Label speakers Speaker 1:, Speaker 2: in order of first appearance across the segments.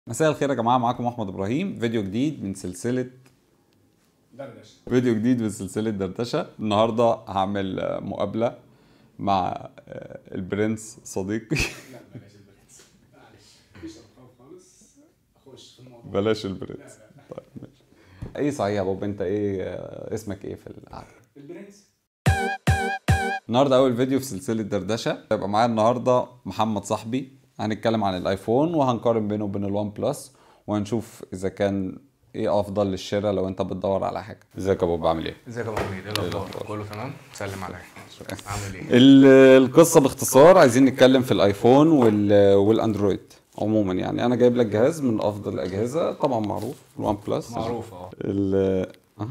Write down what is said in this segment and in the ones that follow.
Speaker 1: مساء الخير يا جماعه معاكم احمد ابراهيم فيديو جديد من سلسله
Speaker 2: دردشه
Speaker 1: فيديو جديد من سلسله دردشه النهارده هعمل آه، مقابله مع آه، البرنس صديقي
Speaker 2: لا بلاش البرنس معلش مفيش ارقام خالص اخش في الموضوع
Speaker 1: بلاش البرنس طيب ماشي ايه صحيح يا بوب انت ايه آه، اسمك ايه في القعده
Speaker 2: البرنس
Speaker 1: النهارده اول فيديو في سلسله دردشه هيبقى معايا النهارده محمد صاحبي هنتكلم عن الايفون وهنقارن بينه وبين الوان بلس وهنشوف اذا كان ايه افضل للشراء لو انت بتدور على حاجه ازيك يا بوب عامل ايه
Speaker 2: ازيك يا ابو حميد ايه الاخبار
Speaker 1: الأخبار؟
Speaker 2: كله تمام سلم عليا عامل ايه
Speaker 1: ال- القصه باختصار عايزين نتكلم في الايفون وال- والاندرويد عموما يعني انا جايب لك جهاز من افضل الاجهزه طبعا معروف الوان بلس
Speaker 2: معروف اه
Speaker 1: ال اه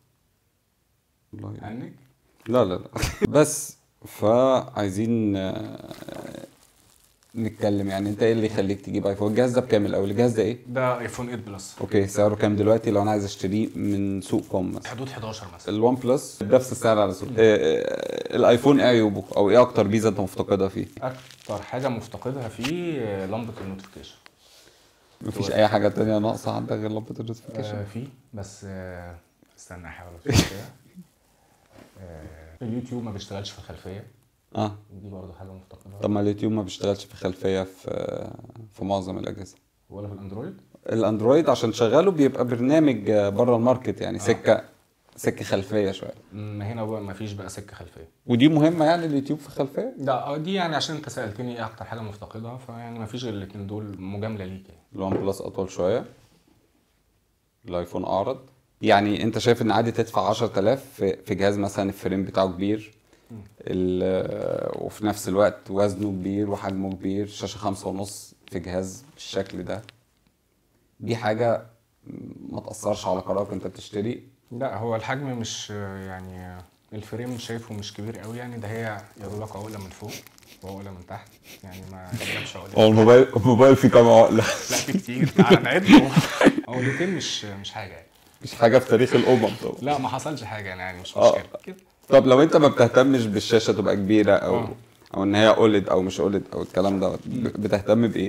Speaker 1: والله
Speaker 2: عنك
Speaker 1: لا لا لا بس فعايزين آه، نتكلم يعني انت ايه اللي يخليك تجيب ايفون الجهاز ده بكام الاول الجهاز ده ايه
Speaker 2: ده ايفون 8 بلس
Speaker 1: اوكي سعره كام دلوقتي لو انا عايز اشتريه من سوق كوم مثلا
Speaker 2: حدود 11 مثلا
Speaker 1: الوان بلس نفس السعر على سوق آه، آه، الايفون ايه عيوبه او ايه اكتر ميزه انت مفتقدها فيه
Speaker 2: اكتر حاجه مفتقدها فيه آه، لمبه النوتيفيكيشن
Speaker 1: مفيش اي حاجه تانية ناقصه عندك غير لمبه النوتيفيكيشن
Speaker 2: آه في بس آه استنى احاول افتكر كده آه اليوتيوب ما بيشتغلش في الخلفيه
Speaker 1: اه
Speaker 2: دي برضه حاجه مفتقدها
Speaker 1: طب ما اليوتيوب ما بيشتغلش في خلفيه في في معظم الاجهزه
Speaker 2: ولا في الاندرويد
Speaker 1: الاندرويد عشان شغاله بيبقى برنامج بره الماركت يعني سكه سكه خلفيه شويه
Speaker 2: ما هنا بقى ما فيش بقى سكه خلفيه
Speaker 1: ودي مهمه يعني اليوتيوب في خلفيه
Speaker 2: ده آه، دي يعني عشان انت سالتني ايه اكتر حاجه مفتقدها فيعني ما فيش غير الاثنين دول مجامله ليك يعني
Speaker 1: الوان بلس اطول شويه الايفون اعرض يعني انت شايف ان عادي تدفع 10000 في في جهاز مثلا الفريم بتاعه كبير ال- وفي نفس الوقت وزنه كبير وحجمه كبير شاشه خمسة ونص في جهاز بالشكل ده دي حاجه ما تاثرش على قرارك انت بتشتري
Speaker 2: لا هو الحجم مش آه، يعني آه، الفريم شايفه مش كبير قوي يعني ده هي يا دوبك عقله من فوق وعقله من تحت يعني ما يجيبش عقله
Speaker 1: هو الموبايل الموبايل فيه كام عقله
Speaker 2: لا في كتير تعالى نعد عقلتين مش مش حاجه يعني
Speaker 1: مش حاجه في تاريخ الامم طبعا
Speaker 2: لا ما حصلش حاجه يعني, يعني مش
Speaker 1: آه.
Speaker 2: مشكله كده
Speaker 1: طب لو انت ما بتهتمش بالشاشه تبقى كبيره او
Speaker 2: آه.
Speaker 1: او ان هي اولد او مش اولد او الكلام ده بتهتم بايه؟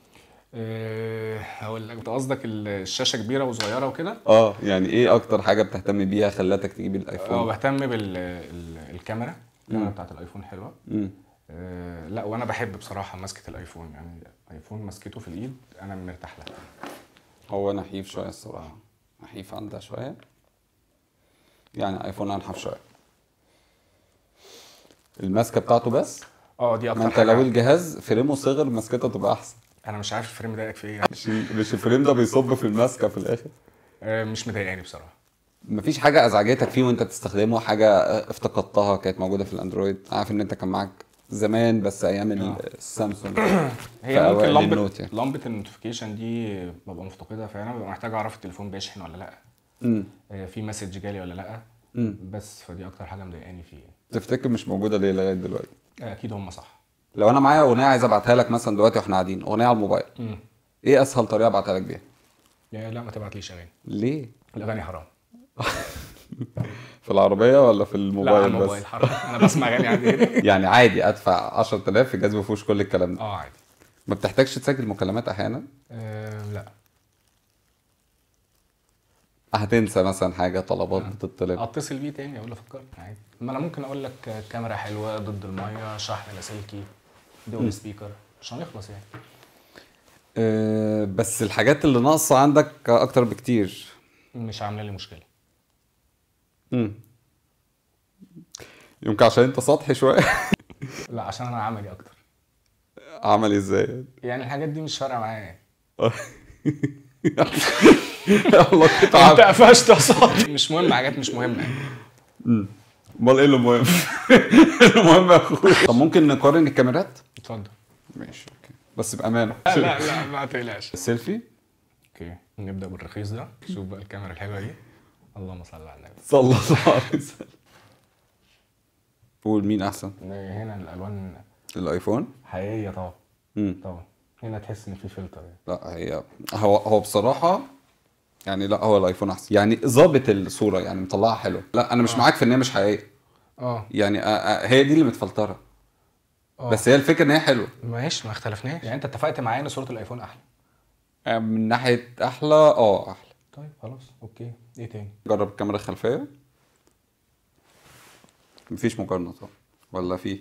Speaker 2: أه هقول لك انت قصدك الشاشه كبيره وصغيره وكده
Speaker 1: اه يعني ايه اكتر حاجه بتهتم بيها خلتك تجيب
Speaker 2: اه
Speaker 1: الايفون؟
Speaker 2: بهتم بالكاميرا الكاميرا بتاعت الايفون حلوه
Speaker 1: مم.
Speaker 2: أه لا وانا بحب بصراحه ماسكه الايفون يعني ايفون ماسكته في الايد انا مرتاح لها
Speaker 1: هو نحيف شويه الصراحه نحيف عندها شويه يعني ايفون انحف شويه الماسكه بتاعته بس
Speaker 2: اه دي
Speaker 1: ما
Speaker 2: اكتر
Speaker 1: انت
Speaker 2: حاجه
Speaker 1: لو الجهاز فريمه صغر ماسكتها تبقى احسن
Speaker 2: انا مش عارف الفريم ضايقك في ايه يعني.
Speaker 1: مش مش الفريم ده بيصب في الماسكه في الاخر
Speaker 2: أه مش مضايقاني بصراحه
Speaker 1: مفيش حاجة أزعجتك فيه وأنت بتستخدمه حاجة افتقدتها كانت موجودة في الأندرويد عارف إن أنت كان معاك زمان بس أيام
Speaker 2: آه.
Speaker 1: السامسونج
Speaker 2: هي
Speaker 1: في
Speaker 2: ممكن
Speaker 1: أوائل
Speaker 2: لمبه
Speaker 1: النوت يعني.
Speaker 2: لمبه النوتيفيكيشن دي ببقى مفتقدها فانا ببقى محتاج اعرف التليفون بيشحن ولا لا
Speaker 1: أمم.
Speaker 2: أه في مسج جالي ولا لا
Speaker 1: أمم.
Speaker 2: بس فدي اكتر حاجه مضايقاني فيه
Speaker 1: تفتكر مش موجودة ليه لغاية دلوقتي
Speaker 2: أه اكيد هم صح
Speaker 1: لو أنا معايا أغنية عايز أبعتها لك مثلا دلوقتي وإحنا قاعدين أغنية على الموبايل
Speaker 2: امم
Speaker 1: إيه أسهل طريقة أبعتها لك بيها؟
Speaker 2: لا لا ما تبعتليش اغاني
Speaker 1: ليه؟
Speaker 2: الاغاني حرام
Speaker 1: في العربية ولا في
Speaker 2: لا على
Speaker 1: الموبايل
Speaker 2: الموبايل
Speaker 1: بس؟
Speaker 2: حرام انا بسمع اغاني عادي
Speaker 1: يعني عادي أدفع 10000 في جهاز ما فيهوش كل الكلام ده
Speaker 2: اه عادي
Speaker 1: ما بتحتاجش تسجل مكالمات أحيانا
Speaker 2: أه لا
Speaker 1: هتنسى مثلا حاجة طلبات بتطلب
Speaker 2: اتصل بيه تاني اقول له فكرني عادي ما انا ممكن اقول لك كاميرا حلوه ضد الميه شحن لاسلكي دول سبيكر مش هنخلص يعني
Speaker 1: أه بس الحاجات اللي ناقصة عندك أكتر بكتير
Speaker 2: مش عامله لي مشكله
Speaker 1: مم. يمكن عشان انت سطحي شويه
Speaker 2: لا عشان انا عملي اكتر
Speaker 1: عمل ازاي
Speaker 2: يعني الحاجات دي مش فارقه معايا
Speaker 1: والله كنت
Speaker 2: انت
Speaker 1: عارف
Speaker 2: قفشت يا صاحبي مش مهم حاجات مش مهمه يعني
Speaker 1: امال ايه اللي مهم المهم يا اخويا طب ممكن نقارن الكاميرات
Speaker 2: اتفضل
Speaker 1: ماشي اوكي بس بامانه
Speaker 2: لا لا لا ما تقلقش
Speaker 1: السيلفي
Speaker 2: اوكي نبدا بالرخيص ده شوف بقى الكاميرا الحلوه دي اللهم صل على النبي
Speaker 1: صلى الله عليه وسلم قول مين احسن
Speaker 2: هنا الالوان
Speaker 1: الايفون
Speaker 2: حقيقيه طبعا
Speaker 1: امم
Speaker 2: طبعا هنا تحس ان في فلتر يعني.
Speaker 1: لا هي هو هو بصراحه يعني لا هو الايفون احسن يعني ظابط الصوره يعني مطلعها حلو لا انا مش معاك في ان هي مش حقيقيه
Speaker 2: اه
Speaker 1: يعني آه، آه، هي دي اللي متفلتره
Speaker 2: آه.
Speaker 1: بس هي الفكره ان هي حلوه
Speaker 2: ماشي ما اختلفناش يعني انت اتفقت معايا ان صوره الايفون احلى
Speaker 1: آه، من ناحيه احلى اه احلى
Speaker 2: طيب خلاص اوكي ايه تاني
Speaker 1: جرب الكاميرا الخلفيه مفيش مقارنه طبعا ولا في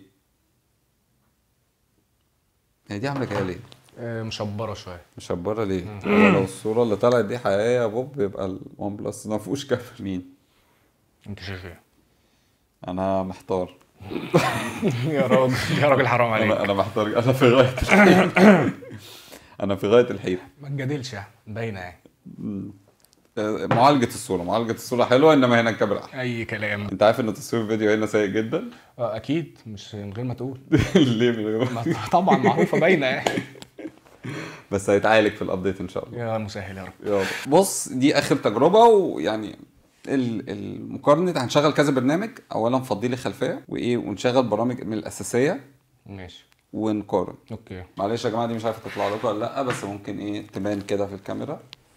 Speaker 1: هي دي عامله كده ليه
Speaker 2: آه مشبره شويه
Speaker 1: مشبره ليه هو لو الصوره اللي طلعت دي حقيقيه يا بوب يبقى الون بلس ما فيهوش كاميرا مين
Speaker 2: انت شايف ايه
Speaker 1: انا محتار
Speaker 2: يا راجل يا راجل حرام عليك
Speaker 1: انا انا محتار انا في غايه الحيرة. انا في غايه الحيره
Speaker 2: ما تجادلش يعني باينه يعني
Speaker 1: آه، معالجه الصوره معالجه الصوره حلوه انما هنا الكاميرا احلى
Speaker 2: اي كلام
Speaker 1: انت عارف ان تصوير الفيديو هنا سيء جدا
Speaker 2: آه اكيد مش من غير ما تقول
Speaker 1: ليه من غير
Speaker 2: ما- طبعا معروفه باينه يعني
Speaker 1: بس هيتعالج في الابديت ان شاء الله
Speaker 2: يا مسهل يا رب
Speaker 1: يلا بص دي اخر تجربه ويعني ال- المقارنه هنشغل كذا برنامج اولا فضي لي خلفيه وايه ونشغل برامج من الاساسيه
Speaker 2: ماشي
Speaker 1: ونقارن
Speaker 2: اوكي
Speaker 1: معلش يا جماعه دي مش عارفه تطلع لكم ولا لا بس ممكن ايه تبان كده في الكاميرا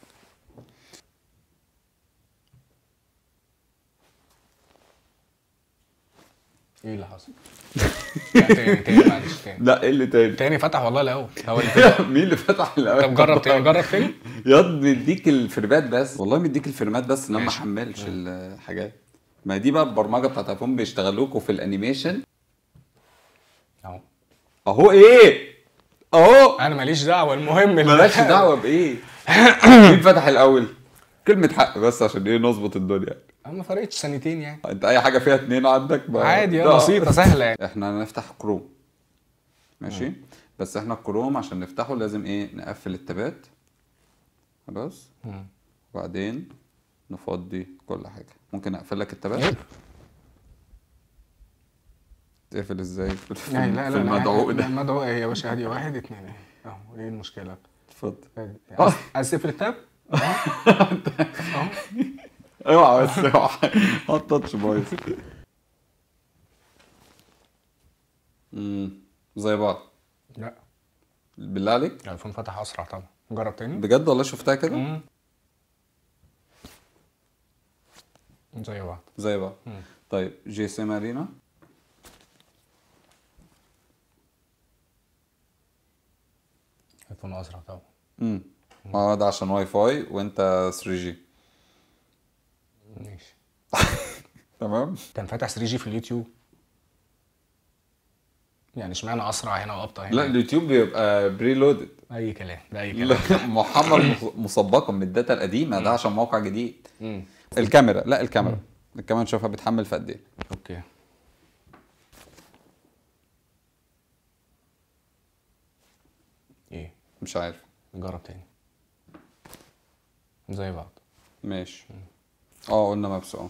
Speaker 2: ايه اللي حصل؟ لا تاني تاني معلش تاني
Speaker 1: لا ايه اللي تاني
Speaker 2: تاني فتح والله الاول هو اللي
Speaker 1: مين اللي فتح الاول
Speaker 2: طب جرب تاني جرب تاني
Speaker 1: ياض مديك الفيرمات بس والله مديك الفيرمات بس انما ما
Speaker 2: ماشي.
Speaker 1: حملش الحاجات ما دي بقى البرمجه بتاعت ايفون بيشتغلوكوا في الانيميشن
Speaker 2: اهو
Speaker 1: اهو ايه اهو
Speaker 2: انا ماليش دعوه المهم اللي
Speaker 1: مالكش دعوه بايه مين فتح الاول كلمه حق بس عشان ايه نظبط الدنيا
Speaker 2: ما فرقتش سنتين يعني
Speaker 1: انت اي حاجه فيها اتنين عندك بقى
Speaker 2: عادي
Speaker 1: ده-
Speaker 2: يا بسيطه سهله يعني
Speaker 1: احنا هنفتح كروم ماشي بس احنا الكروم عشان نفتحه لازم ايه نقفل التابات خلاص
Speaker 2: مم.
Speaker 1: وبعدين نفضي كل حاجه ممكن اقفل لك التابات تقفل ازاي في
Speaker 2: يعني لا لا
Speaker 1: في المدعو
Speaker 2: لا
Speaker 1: ده
Speaker 2: المدعو ايه يا باشا ادي واحد اتنين اهي اهو ايه المشكله؟
Speaker 1: اتفضل
Speaker 2: عايز عايز تقفل التاب؟ اهو
Speaker 1: اوعى بس اوعى هات تاتش بايظ امم زي بعض
Speaker 2: لا
Speaker 1: بالله عليك
Speaker 2: الايفون فتح اسرع طبعا جرب تاني
Speaker 1: بجد والله شفتها كده
Speaker 2: مم. زي بعض
Speaker 1: زي بعض
Speaker 2: مم.
Speaker 1: طيب جي سي مارينا
Speaker 2: ايفون اسرع طبعا
Speaker 1: امم اه ده عشان واي فاي وانت 3 جي
Speaker 2: ماشي
Speaker 1: تمام
Speaker 2: كان فاتح 3 جي في اليوتيوب يعني اشمعنى اسرع هنا وابطا هنا
Speaker 1: لا اليوتيوب بيبقى بري لودد
Speaker 2: اي كلام ده اي
Speaker 1: لا
Speaker 2: كلام
Speaker 1: محمل مس- مسبقا من الداتا القديمه ده عشان موقع جديد
Speaker 2: مم.
Speaker 1: الكاميرا لا الكاميرا الكاميرا نشوفها بتحمل في قد ايه
Speaker 2: اوكي ايه
Speaker 1: مش عارف
Speaker 2: نجرب تاني زي بعض
Speaker 1: ماشي اه قلنا مابس اه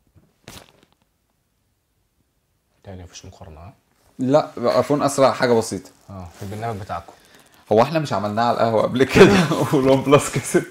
Speaker 2: تاني مفيش مقارنة ها؟
Speaker 1: لا ايفون اسرع حاجه بسيطه
Speaker 2: اه في البرنامج بتاعكم
Speaker 1: هو احنا مش عملناها على القهوه قبل كده ولون بلس كسب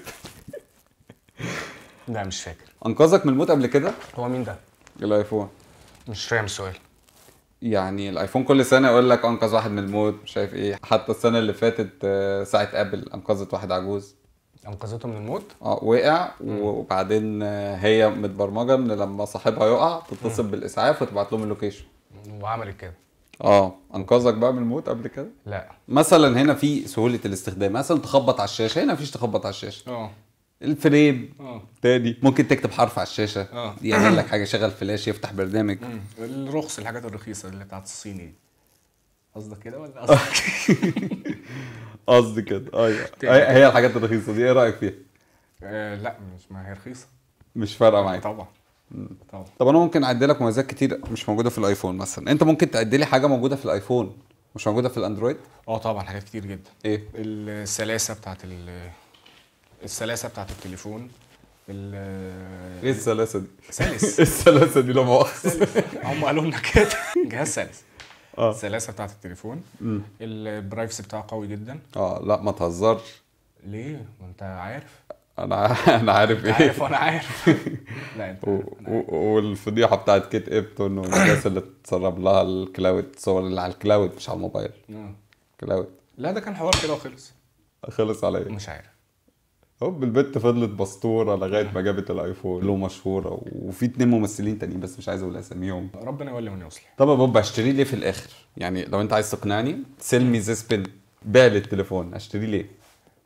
Speaker 2: لا مش فاكر
Speaker 1: انقذك من الموت قبل كده
Speaker 2: هو مين ده؟
Speaker 1: الايفون
Speaker 2: مش فاهم السؤال
Speaker 1: يعني الايفون كل سنه يقول لك انقذ واحد من الموت مش عارف ايه حتى السنه اللي فاتت آه، ساعه ابل انقذت واحد عجوز
Speaker 2: انقذته من الموت
Speaker 1: اه وقع وبعدين آه، هي متبرمجه ان لما صاحبها يقع تتصل بالاسعاف وتبعت لهم اللوكيشن
Speaker 2: وعملت كده
Speaker 1: اه انقذك بقى من الموت قبل كده
Speaker 2: لا
Speaker 1: مثلا هنا في سهوله الاستخدام مثلا تخبط على الشاشه هنا مفيش تخبط على الشاشه
Speaker 2: اه
Speaker 1: الفريم
Speaker 2: اه
Speaker 1: تاني ممكن تكتب حرف على الشاشه
Speaker 2: اه.
Speaker 1: يعمل لك حاجه شغل فلاش يفتح برنامج
Speaker 2: الرخص الحاجات الرخيصة اللي بتاعت الصيني دي قصدك كده ولا قصدك
Speaker 1: قصدي كده ايوه هي هي الحاجات الرخيصه دي ايه رايك فيها
Speaker 2: آه لا مش ما هي رخيصة
Speaker 1: مش فارقه معاك
Speaker 2: طبعا طبعا
Speaker 1: طب انا ممكن اعدي لك مميزات كتير مش موجوده في الايفون مثلا انت ممكن تعدي لي حاجه موجوده في الايفون مش موجوده في الاندرويد
Speaker 2: اه طبعا حاجات كتير جدا
Speaker 1: ايه
Speaker 2: السلاسة بتاعت ال السلاسة بتاعت التليفون ال
Speaker 1: ايه السلاسه دي
Speaker 2: سلس
Speaker 1: ايه السلاسه دي لا مؤاخذه
Speaker 2: هم قالوا لنا كده جهاز سلس
Speaker 1: اه
Speaker 2: السلاسة بتاعت التليفون البرايفسي بتاعه قوي جدا
Speaker 1: اه لا ما تهزرش
Speaker 2: ليه؟ ما انت عارف
Speaker 1: انا انا عارف
Speaker 2: انت
Speaker 1: ايه
Speaker 2: عارف وانا عارف لا انت
Speaker 1: و-
Speaker 2: عارف أنا عارف.
Speaker 1: و- والفضيحه بتاعت كيت ابتون والناس اللي تسرب لها الكلاود صور اللي على الكلاود مش على الموبايل
Speaker 2: آه.
Speaker 1: كلاود
Speaker 2: لا ده كان حوار كده وخلص
Speaker 1: خلص على ايه
Speaker 2: مش عارف
Speaker 1: هوب البت فضلت بسطوره لغايه ما جابت الايفون له مشهوره وفي اتنين ممثلين تانيين بس مش عايز اقول اساميهم
Speaker 2: ربنا يولي من يصلح
Speaker 1: طب يا بوب اشتري ليه في الاخر يعني لو انت عايز تقنعني سيل مي ذيس بن بيع لي التليفون اشتري ليه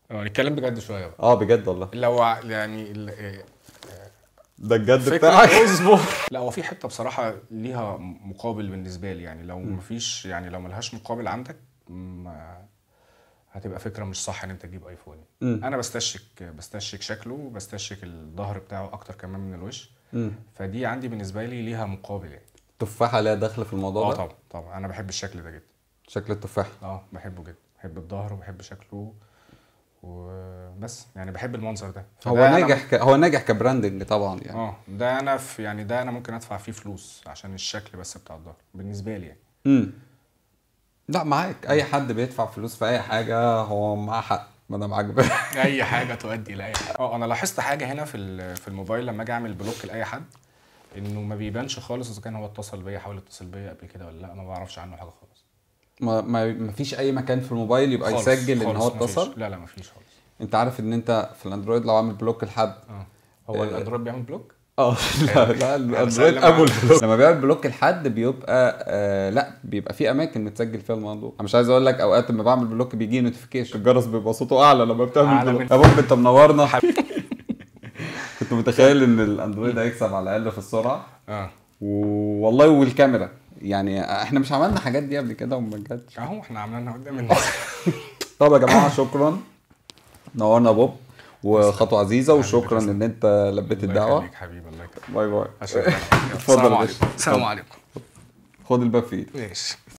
Speaker 2: اه نتكلم بجد شويه بقى
Speaker 1: اه بجد والله
Speaker 2: لو ع- يعني ال- إيه،
Speaker 1: ده الجد
Speaker 2: فكرة
Speaker 1: بتاعك
Speaker 2: اصبر لا هو في حته بصراحه ليها مقابل بالنسبه لي يعني لو مفيش يعني لو ملهاش مقابل عندك ما هتبقى فكره مش صح ان انت تجيب ايفون
Speaker 1: مم.
Speaker 2: انا بستشك بستشك شكله وبستشك الظهر بتاعه اكتر كمان من الوش
Speaker 1: مم.
Speaker 2: فدي عندي بالنسبه لي ليها مقابل يعني
Speaker 1: تفاحه ليها دخل في الموضوع
Speaker 2: اه
Speaker 1: ده
Speaker 2: طبعا طبعا انا بحب الشكل ده جدا
Speaker 1: شكل التفاح
Speaker 2: اه بحبه جدا بحب الظهر وبحب شكله وبس يعني بحب المنظر ده
Speaker 1: هو
Speaker 2: فده أنا
Speaker 1: ناجح ك... هو ناجح كبراندنج طبعا يعني
Speaker 2: اه ده انا في يعني ده انا ممكن ادفع فيه فلوس عشان الشكل بس بتاع الظهر بالنسبه لي يعني
Speaker 1: امم لا معاك اي حد بيدفع فلوس في اي حاجه هو معاه حق ما دام عاجبك
Speaker 2: اي حاجه تؤدي لاي حاجه اه انا لاحظت حاجه هنا في ال- في الموبايل لما اجي اعمل بلوك لاي حد انه ما بيبانش خالص اذا كان هو اتصل بيا حاول يتصل بيا قبل كده ولا لا ما بعرفش عنه حاجه خالص
Speaker 1: ما, ما ما فيش اي مكان في الموبايل يبقى
Speaker 2: خالص،
Speaker 1: يسجل ان
Speaker 2: خالص
Speaker 1: هو
Speaker 2: مفيش.
Speaker 1: اتصل
Speaker 2: لا لا ما فيش خالص
Speaker 1: انت عارف ان انت في الاندرويد لو عامل بلوك لحد
Speaker 2: اه هو الاندرويد بيعمل بلوك
Speaker 1: اه لا لا الاندرويد
Speaker 2: بسلم
Speaker 1: ابو
Speaker 2: على-
Speaker 1: البلوك لما بيعمل بلوك لحد بيبقى آه لا بيبقى في اماكن متسجل فيها الموضوع انا مش عايز اقول لك اوقات لما بعمل بلوك بيجي نوتيفيكيشن الجرس بيبقى صوته اعلى لما بتعمل
Speaker 2: أعلى
Speaker 1: بلوك
Speaker 2: من-
Speaker 1: يا بوب انت منورنا كنت متخيل ان الاندرويد هيكسب على الاقل في السرعه
Speaker 2: اه
Speaker 1: والله والكاميرا يعني احنا مش عملنا حاجات دي قبل كده وما جاتش
Speaker 2: اهو احنا عاملينها قدام الناس
Speaker 1: طب يا جماعه شكرا نورنا يا بوب وخطوه عزيزه وشكرا ان انت لبيت
Speaker 2: الله
Speaker 1: الدعوه
Speaker 2: يخليك حبيبي الله يكرمك
Speaker 1: باي باي
Speaker 2: عشان
Speaker 1: اتفضل
Speaker 2: السلام
Speaker 1: يا
Speaker 2: عليكم
Speaker 1: باشا.
Speaker 2: السلام عليكم
Speaker 1: خد الباب في ايدك
Speaker 2: ماشي